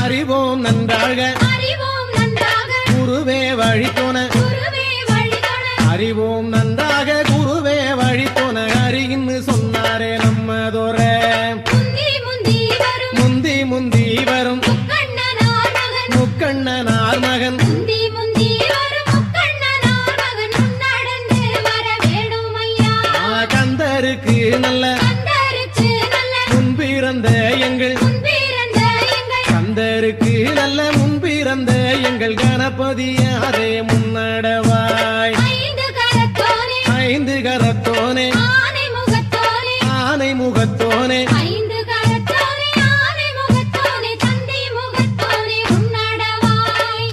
அறிவோம் நன்றாக அறிவோம் நன்றாக குருவே வழித்தோன குருவே வழிதொட அறிவோம் நன்றாக குருவே வழித்தோன அறின்னு சொன்னாரே நம்மதோர முந்தி முந்தி வரும் முந்தி முந்தி வரும் முக்கண்ணனார் மகன் முக்கண்ணனார் மகன் முந்தி முந்தி வரும் முக்கண்ணனார் மகன் முன்னடந்து வர வேணும் ஐயா ஆ, கந்தருக்கு நல்ல கந்தரிச்சு நல்ல முன்பிறந்த எங்கள் முன்பிறந்த எங்கள் கந்தருக்கு நல்ல முன்பிறந்த எங்கள் கணபதியாரே முன்னடவாய் ஐந்து கரத்தோனே ஐந்து கரத்தோனே ஆனை முகத்தோனே ஆனை முகத்தோனே ஐந்து கரத்தோனே ஆனை முகத்தோனே தந்தை முகத்தோனே உன்னடவாய்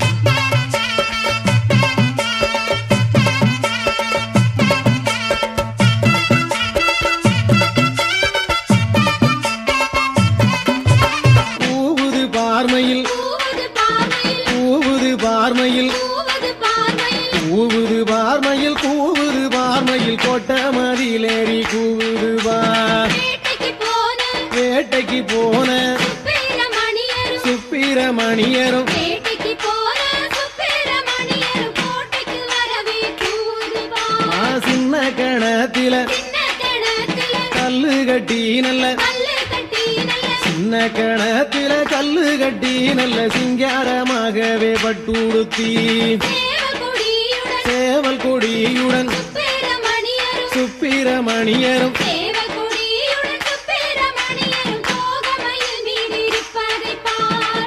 கூவுது பார்மையில் கூவது பார்வையில் கூவுது பார்மையில் கூவது பார்வையில் கூவுது பார்மையில் கூவுது பார்மையில் கொட்ட மதிலேறி கூவுது பார் வேட்டைக்கு போன வேட்டைக்கு போன சுப்பிரமணியரும் சுப்பிரமணியரும் வேட்டைக்கு போன சுப்பிரமணியரும் கோட்டைக்கு வரவே கூதுவா ஆ, சின்ன கணத்தில சின்ன கிணத்துல கல்லு கட்டி நல்ல கல்லு கட்டி நல்ல சின்ன கணத்தில கல்லு கட்டி நல்ல சிங்காரமாகவே பட்டுடுத்தி தேவகுடியுடன் சேவல் கொடியுடன் சுப்பிரமணியரும் சுப்பிரமணியரும் தேவகுடியுடன் சுப்பிரமணியரும் தோகமையில் மீதிருப்பதை பார்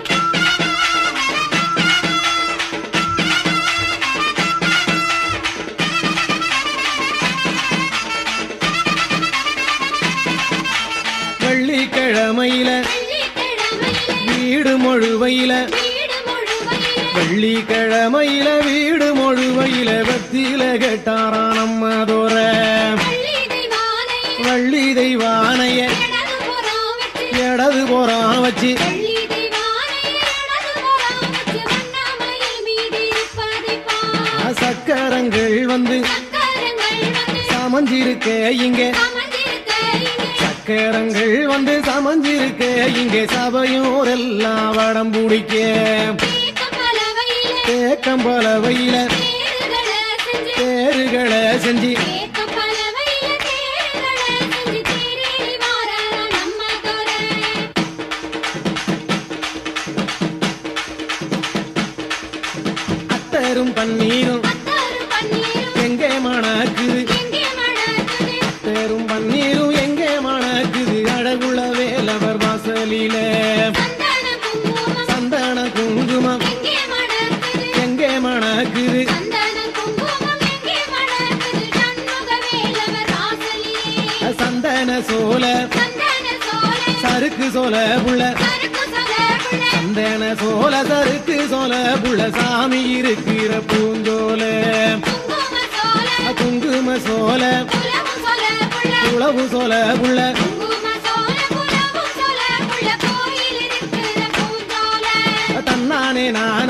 வெள்ளிக்கிழமையில வெள்ளிக்கிழமையிலே வீடு மொழுவையில வீடு முழுமையிலே வெள்ளிக்கிழமையில வீடு மொழுவையில பக்தியில கேட்டாரா நம்ம தோற பள்ளி தெய்வானை வள்ளி தெய்வானைய இடது புறம் வச்சு இடது போறான் வச்சு பள்ளி தெய்வானை இடது புறம் வச்சு வண்ணமயில் மீதிருப்பதை பார் சக்கரங்கள் வந்து சக்கரங்கள் வந்து சமஞ்சிருக்க இங்க அமர்ந்திருக்க இங்கே சக்கரங்கள் வந்து சமஞ்சிருக்க இங்க சபையோரெல்லாம் வடம் பிடிக்க தீர்க்கம் பலவையிலே தேக்கம் பலவையில தேறுகளை செஞ்சு தேறுகளை செஞ்சு தேக்கம் பலவையிலே தேறுகளை செஞ்சு தேரேறி வாராரா நம்ம துரை அத்தரும் பன்னீரும் அத்தாரு பன்னீரும் எங்கே மணக்குது எங்கே மணக்குது அத்தரும் பன்னீரும் எங்கே மணக்குது அழகுள்ள வேலவர் வாசலில சந்தன குங்குமம் சந்தன குங்குமம் எங்கே மணக்குது எங்கே மணக்குது சந்தன குங்குமம் எங்கே மணக்குது சண்முக வேலவர் வாசலிலே சந்தன சோல சந்தன சோலை சறுக்கு சோல புள்ள சறுக்கு சோலை புள்ள சந்தன சோல சறுக்கு சோல புள்ள சாமி இருக்கிற பூஞ்சோல குங்கும சோலை குங்கும சோல குலவு சோலை புள்ள உளவு சோல புள்ள குங்கும சோலை குலவு சோலை புள்ள கோயில் இருக்கிற பூஞ்சோலை தன்னானே நானே